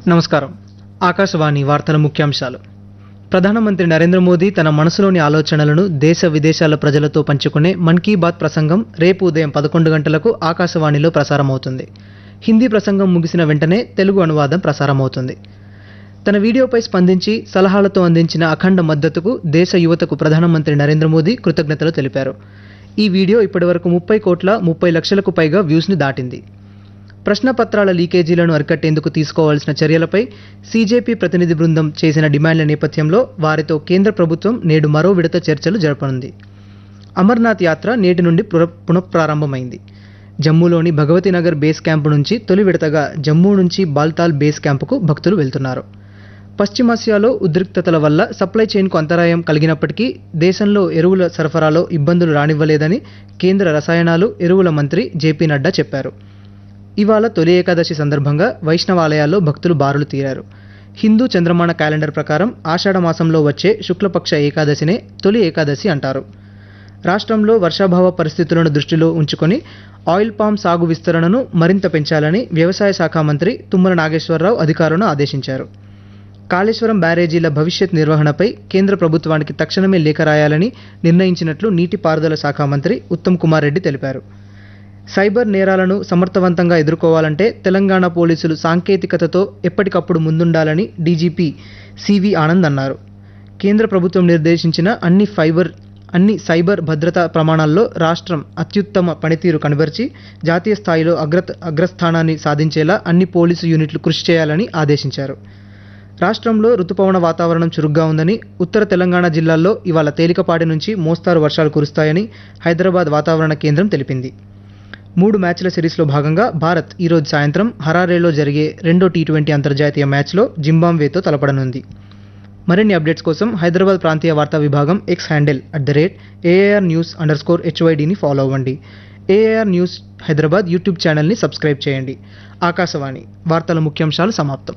నమస్కారం ఆకాశవాణి వార్తల ముఖ్యాంశాలు ప్రధానమంత్రి నరేంద్ర మోదీ తన మనసులోని ఆలోచనలను దేశ విదేశాల ప్రజలతో పంచుకునే మన్ కీ బాత్ ప్రసంగం రేపు ఉదయం పదకొండు గంటలకు ఆకాశవాణిలో ప్రసారమవుతుంది హిందీ ప్రసంగం ముగిసిన వెంటనే తెలుగు అనువాదం ప్రసారమవుతుంది తన వీడియోపై స్పందించి సలహాలతో అందించిన అఖండ మద్దతుకు దేశ యువతకు ప్రధానమంత్రి నరేంద్ర మోదీ కృతజ్ఞతలు తెలిపారు ఈ వీడియో ఇప్పటివరకు ముప్పై కోట్ల ముప్పై లక్షలకు పైగా వ్యూస్ని దాటింది ప్రశ్నపత్రాల లీకేజీలను అరికట్టేందుకు తీసుకోవాల్సిన చర్యలపై సీజేపీ ప్రతినిధి బృందం చేసిన డిమాండ్ల నేపథ్యంలో వారితో కేంద్ర ప్రభుత్వం నేడు మరో విడత చర్చలు జరపనుంది అమర్నాథ్ యాత్ర నేటి నుండి పుర పునఃప్రారంభమైంది జమ్మూలోని భగవతి నగర్ బేస్ క్యాంపు నుంచి తొలి విడతగా జమ్మూ నుంచి బాల్తాల్ బేస్ క్యాంపుకు భక్తులు వెళ్తున్నారు పశ్చిమాసియాలో ఉద్రిక్తతల వల్ల సప్లై చైన్కు అంతరాయం కలిగినప్పటికీ దేశంలో ఎరువుల సరఫరాలో ఇబ్బందులు రానివ్వలేదని కేంద్ర రసాయనాలు ఎరువుల మంత్రి జేపీ నడ్డా చెప్పారు ఇవాళ తొలి ఏకాదశి సందర్భంగా వైష్ణవాలయాల్లో భక్తులు బారులు తీరారు హిందూ చంద్రమాన క్యాలెండర్ ప్రకారం ఆషాఢ మాసంలో వచ్చే శుక్లపక్ష ఏకాదశినే తొలి ఏకాదశి అంటారు రాష్ట్రంలో వర్షాభావ పరిస్థితులను దృష్టిలో ఉంచుకొని ఆయిల్ పామ్ సాగు విస్తరణను మరింత పెంచాలని వ్యవసాయ శాఖ మంత్రి తుమ్మల నాగేశ్వరరావు అధికారులను ఆదేశించారు కాళేశ్వరం బ్యారేజీల భవిష్యత్ నిర్వహణపై కేంద్ర ప్రభుత్వానికి తక్షణమే లేఖ రాయాలని నిర్ణయించినట్లు నీటిపారుదల శాఖ మంత్రి ఉత్తమ్ కుమార్ రెడ్డి తెలిపారు సైబర్ నేరాలను సమర్థవంతంగా ఎదుర్కోవాలంటే తెలంగాణ పోలీసులు సాంకేతికతతో ఎప్పటికప్పుడు ముందుండాలని డీజీపీ సివి ఆనంద్ అన్నారు కేంద్ర ప్రభుత్వం నిర్దేశించిన అన్ని ఫైబర్ అన్ని సైబర్ భద్రతా ప్రమాణాల్లో రాష్ట్రం అత్యుత్తమ పనితీరు కనబరిచి జాతీయ స్థాయిలో అగ్ర అగ్రస్థానాన్ని సాధించేలా అన్ని పోలీసు యూనిట్లు కృషి చేయాలని ఆదేశించారు రాష్ట్రంలో రుతుపవన వాతావరణం చురుగ్గా ఉందని ఉత్తర తెలంగాణ జిల్లాల్లో ఇవాళ తేలికపాటి నుంచి మోస్తారు వర్షాలు కురుస్తాయని హైదరాబాద్ వాతావరణ కేంద్రం తెలిపింది మూడు మ్యాచ్ల సిరీస్లో భాగంగా భారత్ ఈరోజు సాయంత్రం హరారేలో జరిగే రెండో టీ ట్వంటీ అంతర్జాతీయ మ్యాచ్లో జింబాబ్వేతో తలపడనుంది మరిన్ని అప్డేట్స్ కోసం హైదరాబాద్ ప్రాంతీయ వార్తా విభాగం X handle at the rate AR news underscore స్కోర్ హెచ్వైడిని ఫాలో అవ్వండి ఏఆర్ న్యూస్ హైదరాబాద్ యూట్యూబ్ ఛానల్ని సబ్స్క్రైబ్ చేయండి ఆకాశవాణి వార్తల ముఖ్యాంశాలు సమాప్తం